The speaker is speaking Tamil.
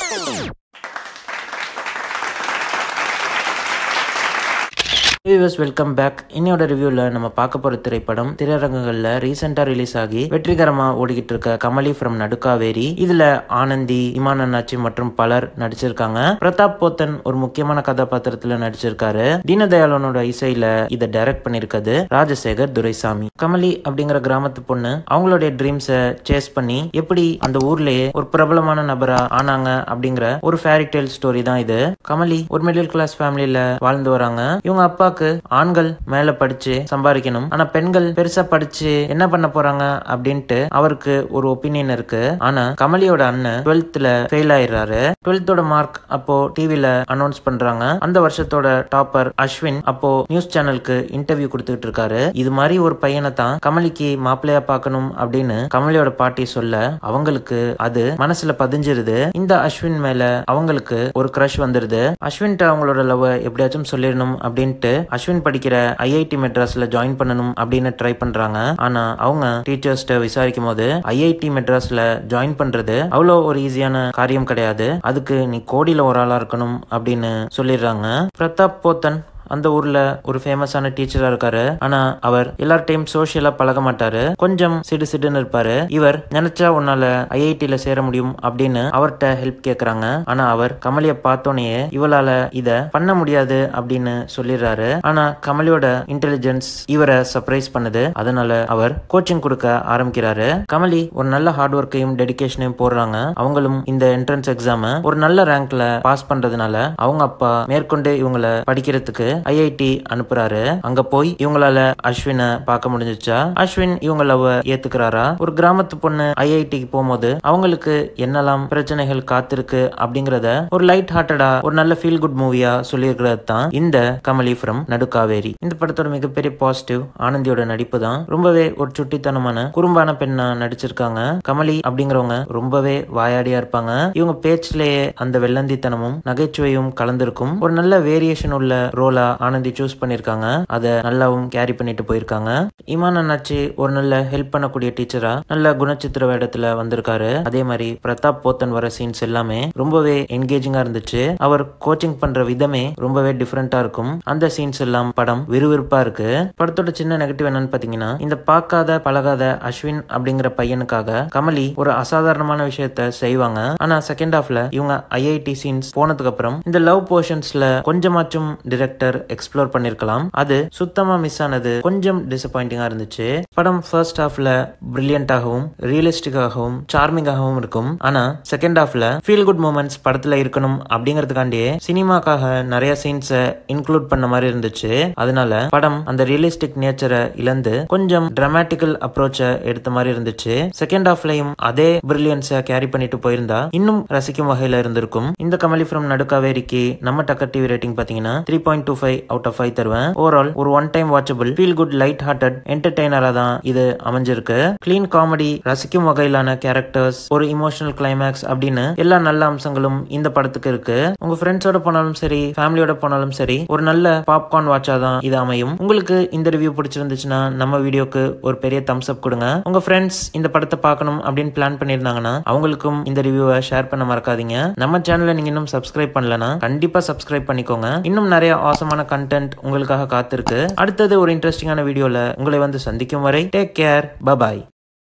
வியூவர்ஸ் வெல்கம் பேக் இன்னையோட ரிவ்யூவில் நம்ம பார்க்க போகிற திரைப்படம் திரையரங்குகளில் ரீசெண்டாக ரிலீஸ் ஆகி வெற்றிகரமாக ஓடிக்கிட்டு இருக்க கமலி ஃப்ரம் நடுக்காவேரி இதில் ஆனந்தி இமான் அண்ணாச்சி மற்றும் பலர் நடிச்சிருக்காங்க பிரதாப் போத்தன் ஒரு முக்கியமான கதாபாத்திரத்தில் நடிச்சிருக்காரு தீனதயாளனோட இசையில் இதை டைரக்ட் பண்ணியிருக்கிறது ராஜசேகர் துரைசாமி கமலி அப்படிங்கிற கிராமத்து பொண்ணு அவங்களுடைய ட்ரீம்ஸை சேஸ் பண்ணி எப்படி அந்த ஊர்லயே ஒரு பிரபலமான நபரா ஆனாங்க அப்படிங்கிற ஒரு ஃபேரி டெய்ல் ஸ்டோரி தான் இது கமலி ஒரு மிடில் கிளாஸ் ஃபேமிலியில வாழ்ந்து வராங்க இவங்க அப்பாவுக்கு ஆண்கள் மேல படிச்சு சம்பாதிக்கணும் ஆனா பெண்கள் பெருசா படிச்சு என்ன பண்ண போறாங்க அப்படின்ட்டு அவருக்கு ஒரு ஒப்பீனியன் இருக்கு ஆனா கமலியோட அண்ணன் டுவெல்த்ல ஃபெயில் ஆயிடுறாரு டுவெல்த்தோட மார்க் அப்போ டிவில அனௌன்ஸ் பண்றாங்க அந்த வருஷத்தோட டாப்பர் அஸ்வின் அப்போ நியூஸ் சேனலுக்கு இன்டர்வியூ கொடுத்துட்டு இருக்காரு இது மாதிரி ஒரு பையனை தான் கமலிக்கு மாப்பிள்ளையா பார்க்கணும் அப்படின்னு கமலியோட பாட்டி சொல்ல அவங்களுக்கு அது மனசுல பதிஞ்சிருது இந்த அஸ்வின் மேல அவங்களுக்கு ஒரு க்ரஷ் வந்துருது அஸ்வின்ட்ட அவங்களோட லவ் எப்படியாச்சும் சொல்லிடணும் அப்படின்ட்டு அஸ்வின் படிக்கிற ஐஐடி மெட்ராஸ்ல ஜாயின் பண்ணணும் அப்படின்னு ட்ரை பண்றாங்க ஆனா அவங்க டீச்சர்ஸ்ட விசாரிக்கும் போது ஐஐடி மெட்ராஸ்ல ஜாயின் பண்றது அவ்வளோ ஒரு ஈஸியான காரியம் கிடையாது அதுக்கு நீ கோடியில ஒரு ஆளா இருக்கணும் அப்படின்னு சொல்லிடுறாங்க பிரதாப் போத்தன் அந்த ஊர்ல ஒரு ஃபேமஸான டீச்சரா இருக்காரு ஆனா அவர் எல்லார்டையும் சோஷியலா பழக மாட்டாரு கொஞ்சம் சிடு சிடுன்னு இருப்பாரு இவர் நினைச்சா உன்னால ஐஐடில சேர முடியும் அப்படின்னு அவர்கிட்ட ஹெல்ப் கேக்குறாங்க ஆனா அவர் கமலிய பார்த்தோன்னே இவளால இத பண்ண முடியாது அப்படின்னு சொல்லிடுறாரு ஆனா கமலியோட இன்டெலிஜென்ஸ் இவரை சர்ப்ரைஸ் பண்ணுது அதனால அவர் கோச்சிங் கொடுக்க ஆரம்பிக்கிறாரு கமலி ஒரு நல்ல ஹார்ட் ஒர்க்கையும் டெடிகேஷனையும் போடுறாங்க அவங்களும் இந்த என்ட்ரன்ஸ் எக்ஸாம ஒரு நல்ல ரேங்க்ல பாஸ் பண்றதுனால அவங்க அப்பா மேற்கொண்டு இவங்களை படிக்கிறதுக்கு ஐஐடி அனுப்புறாரு அங்க போய் இவங்களால அஸ்வினை பார்க்க முடிஞ்சிச்சா அஸ்வின் இவங்க லவ் ஏத்துக்கிறாரா ஒரு கிராமத்து பொண்ணு ஐஐடிக்கு போகும்போது அவங்களுக்கு என்னெல்லாம் பிரச்சனைகள் காத்திருக்கு அப்படிங்கறத ஒரு லைட் ஹார்ட்டடா ஒரு நல்ல ஃபீல் குட் மூவியா சொல்லியிருக்கிறது தான் இந்த கமலி ஃப்ரம் நடுக்காவேரி இந்த படத்தோட மிகப்பெரிய பாசிட்டிவ் ஆனந்தியோட நடிப்பு தான் ரொம்பவே ஒரு சுட்டித்தனமான குறும்பான பெண்ணா நடிச்சிருக்காங்க கமலி அப்படிங்கிறவங்க ரொம்பவே வாயாடியா இருப்பாங்க இவங்க பேச்சிலேயே அந்த வெள்ளந்தித்தனமும் நகைச்சுவையும் கலந்திருக்கும் ஒரு நல்ல வேரியேஷன் உள்ள ரோலா ஆனந்தி சூஸ் பண்ணிருக்காங்க அதை நல்லாவும் கேரி பண்ணிட்டு போயிருக்காங்க இமான் அண்ணாச்சி ஒரு நல்ல ஹெல்ப் பண்ணக்கூடிய டீச்சரா நல்ல குணச்சித்திர வேடத்துல வந்திருக்காரு அதே மாதிரி பிரதாப் போத்தன் வர சீன்ஸ் எல்லாமே ரொம்பவே என்கேஜிங்கா இருந்துச்சு அவர் கோச்சிங் பண்ற விதமே ரொம்பவே டிஃப்ரெண்டா இருக்கும் அந்த சீன்ஸ் எல்லாம் படம் விறுவிறுப்பா இருக்கு படத்தோட சின்ன நெகட்டிவ் என்னன்னு பாத்தீங்கன்னா இந்த பார்க்காத பழகாத அஸ்வின் அப்படிங்கிற பையனுக்காக கமலி ஒரு அசாதாரணமான விஷயத்த செய்வாங்க ஆனா செகண்ட் ஹாஃப்ல இவங்க ஐஐடி சீன்ஸ் போனதுக்கு அப்புறம் இந்த லவ் போர்ஷன்ஸ்ல கொஞ்சமாச்சும் டிரெக்டர் எக்ஸ்ப்ளோர் பண்ணிருக்கலாம் அது சுத்தமா மிஸ் ஆனது கொஞ்சம் டிசப்பாயிண்டிங்கா இருந்துச்சு படம் ஃபர்ஸ்ட் ஹாஃப்ல பிரில்லியண்டாகவும் ரியலிஸ்டிக்காகவும் சார்மிங்காகவும் இருக்கும் ஆனா செகண்ட் ஹாஃப்ல ஃபீல் குட் மூமெண்ட்ஸ் படத்துல இருக்கணும் அப்படிங்கறதுக்காண்டியே சினிமாக்காக நிறைய சீன்ஸை இன்க்ளூட் பண்ண மாதிரி இருந்துச்சு அதனால படம் அந்த ரியலிஸ்டிக் நேச்சரை இழந்து கொஞ்சம் டிராமாட்டிக்கல் அப்ரோச்சை எடுத்த மாதிரி இருந்துச்சு செகண்ட் ஹாஃப்லயும் அதே பிரில்லியன்ஸை கேரி பண்ணிட்டு போயிருந்தா இன்னும் ரசிக்கும் வகையில இருந்திருக்கும் இந்த கமலி ஃப்ரம் நடுக்காவேரிக்கு நம்ம டக்கர் டிவி ரேட்டிங் பாத்தீங்கன்னா three point two five out of five தருவேன் ஓவரால் ஒரு one time watchable feel good light hearted என்டர்டைனரா தான் இது அமைஞ்சிருக்கு கிளீன் காமெடி ரசிக்கும் வகையிலான கேரக்டர்ஸ் ஒரு இமோஷனல் கிளைமேக்ஸ் அப்படின்னு எல்லா நல்ல அம்சங்களும் இந்த படத்துக்கு இருக்கு உங்க ஃப்ரெண்ட்ஸோட போனாலும் சரி ஃபேமிலியோட போனாலும் சரி ஒரு நல்ல பாப்கார்ன் வாட்சா தான் இது அமையும் உங்களுக்கு இந்த ரிவ்யூ பிடிச்சிருந்துச்சுன்னா நம்ம வீடியோக்கு ஒரு பெரிய தம்ஸ் அப் கொடுங்க உங்க ஃப்ரெண்ட்ஸ் இந்த படத்தை பார்க்கணும் அப்படின்னு பிளான் பண்ணியிருந்தாங்கன்னா அவங்களுக்கும் இந்த ரிவ்யூவை ஷேர் பண்ண மறக்காதீங்க நம்ம சேனலை நீங்க இன்னும் சப்ஸ்கிரைப் பண்ணலனா கண்டிப்பா சப்ஸ்கிரைப் பண்ணிக்கோங்க இன்னும் நிறைய ஆசமான கண்டென்ட் உங்களுக்காக காத்திருக்கு அடுத்தது ஒரு இன்ட்ரெஸ்டிங்கான வீடியோல உங்களை வந்து சந்திக்கும் வரை டேக் கேர் பபாய்